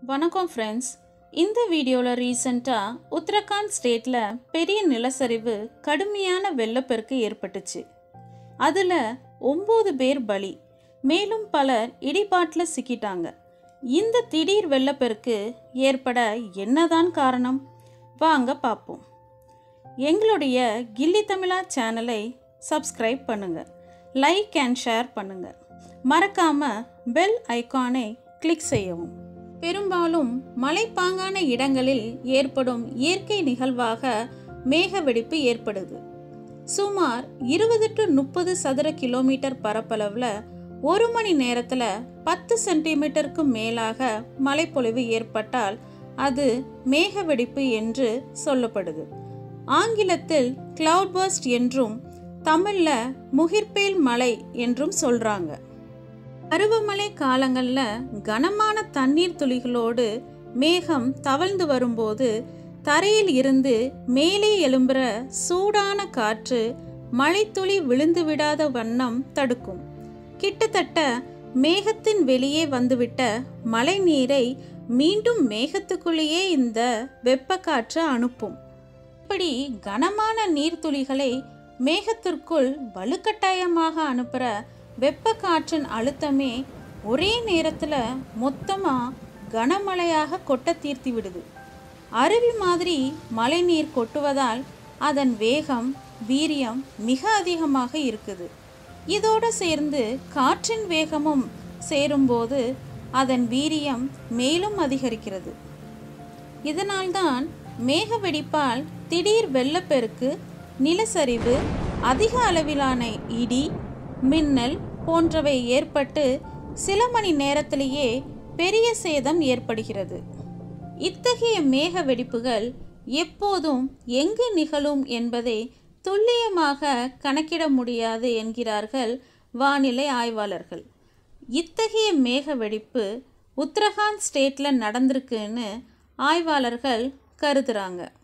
வணக்கம் ஃப்ரெண்ட்ஸ் இந்த வீடியோவில் ரீசண்டாக உத்தரகாண்ட் ஸ்டேட்டில் பெரிய நிலச்சரிவு கடுமையான வெள்ளப்பெருக்கு ஏற்பட்டுச்சு அதில் ஒம்பது பேர் பலி மேலும் பலர் இடிபாட்டில் சிக்கிட்டாங்க இந்த திடீர் வெள்ளப்பெருக்கு ஏற்பட என்னதான் காரணம் வாங்க பார்ப்போம் எங்களுடைய கில்லி தமிழா சேனலை சப்ஸ்கிரைப் பண்ணுங்கள் லைக் அண்ட் ஷேர் பண்ணுங்கள் மறக்காமல் பெல் ஐகானை கிளிக் செய்யவும் பெரும்பாலும் மலைப்பாங்கான இடங்களில் ஏற்படும் இயற்கை நிகழ்வாக மேக வெடிப்பு ஏற்படுது சுமார் இருபது டு முப்பது சதுர கிலோமீட்டர் பரப்பளவில் ஒரு மணி நேரத்தில் பத்து சென்டிமீட்டருக்கு மேலாக மழைப்பொழிவு ஏற்பட்டால் அது மேக வெடிப்பு என்று சொல்லப்படுது ஆங்கிலத்தில் கிளவுட் பர்ஸ்ட் என்றும் தமிழில் முகிர்பேல் மலை என்றும் சொல்கிறாங்க பருவமழை காலங்களில் கனமான தண்ணீர் துளிகளோடு மேகம் தவழ்ந்து வரும்போது தரையில் இருந்து மேலே எழும்புற சூடான காற்று மழைத்துளி விழுந்து விடாத வண்ணம் தடுக்கும் கிட்டத்தட்ட மேகத்தின் வெளியே வந்துவிட்ட மழை நீரை மீண்டும் மேகத்துக்குள்ளேயே இந்த வெப்பக்காற்று அனுப்பும் இப்படி கனமான நீர்த்துளிகளை மேகத்திற்குள் வலுக்கட்டாயமாக அனுப்புகிற வெப்ப காற்றின் அழுத்தமே ஒரே நேரத்தில் மொத்தமாக கனமழையாக கொட்ட தீர்த்தி விடுது அருவி மாதிரி மழைநீர் கொட்டுவதால் அதன் வேகம் வீரியம் மிக அதிகமாக இருக்குது இதோடு சேர்ந்து காற்றின் வேகமும் சேரும்போது அதன் வீரியம் மேலும் அதிகரிக்கிறது இதனால்தான் மேக வெடிப்பால் திடீர் வெள்ளப்பெருக்கு நிலச்சரிவு அதிக அளவிலான இடி மின்னல் போன்றவை ஏற்பட்டு சில மணி நேரத்திலேயே பெரிய சேதம் ஏற்படுகிறது இத்தகைய மேக வெடிப்புகள் எப்போதும் எங்கு நிகழும் என்பதை துல்லியமாக கணக்கிட முடியாது என்கிறார்கள் வானிலை ஆய்வாளர்கள் இத்தகைய மேக வெடிப்பு உத்தரகாண்ட் ஸ்டேட்டில் நடந்திருக்குன்னு ஆய்வாளர்கள் கருதுகிறாங்க